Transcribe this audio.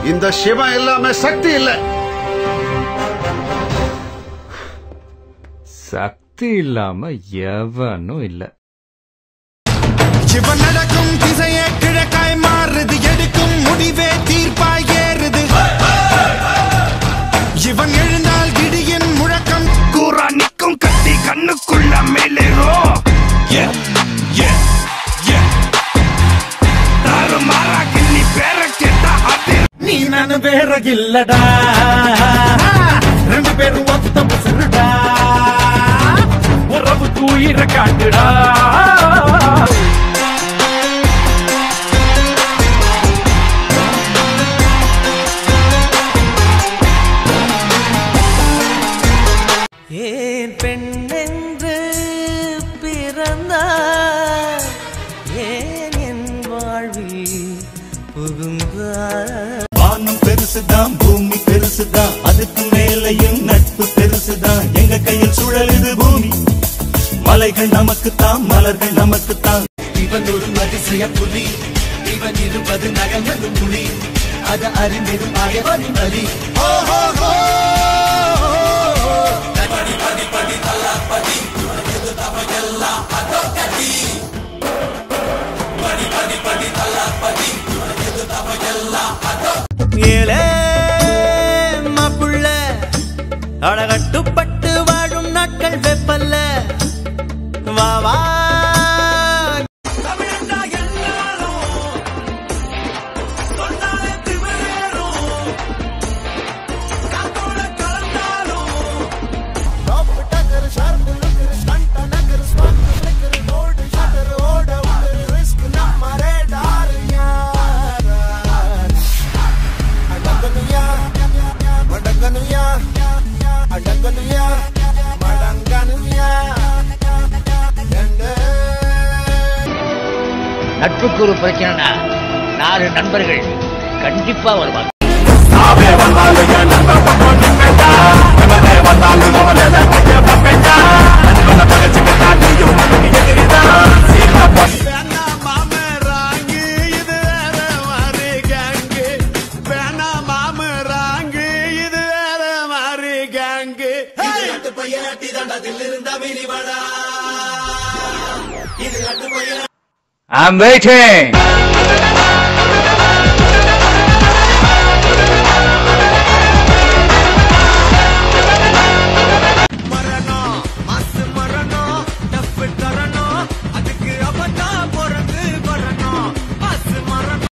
இந்த சிவன் இல்லாம சக்தி இல்ல சக்தி இல்லாம எவனும் இல்ல இவன் நடக்கும் திசையே கிழக்காய் மாறுது எடுக்கும் முடிவே தீர்ப்பாய் ஏறுது இவன் எழுந்தால் இடியின் முழக்கம் கூறா நிற்கும் கத்தி கண்ணுக்குள்ள மேலேறும் Yeah, yeah, yeah. தாறுமாறா கிள்ளி பேர கேட்டா அது நீ நானு வேற இல்லடா ரெண்டு பேரும் ஒத்த முசுருடா உறவு தூயிர காட்டுடா ஏன் பெண்ணென்று பிறந்தார் ஏன் என் வாழ்வில் புகுந்தார் வானம் பெருசுதான் பூமி பெருசுதான் அதுக்கு மேலையும் நட்பு பெருசுதான் எங்க கையில் சுழலுது பூமி மலைகள் நமக்குத்தான் மலர்கள் நமக்குத்தான் இவன் ஒரு அதிசய புலி இவன் இருப்பது நகர்ந்தது புலி அது அறிந்திடும் அயவனின் வலி ஏலே மாப்புள்ள அழகட்டுப்பட்டு வாழும் நாட்கள் வெப்பல்ல வா வா நட்புக்கு ஒரு பிரச்சனைனா நாலு நண்பர்கள் கண்டிப்பா வருவாங்க I'm waiting.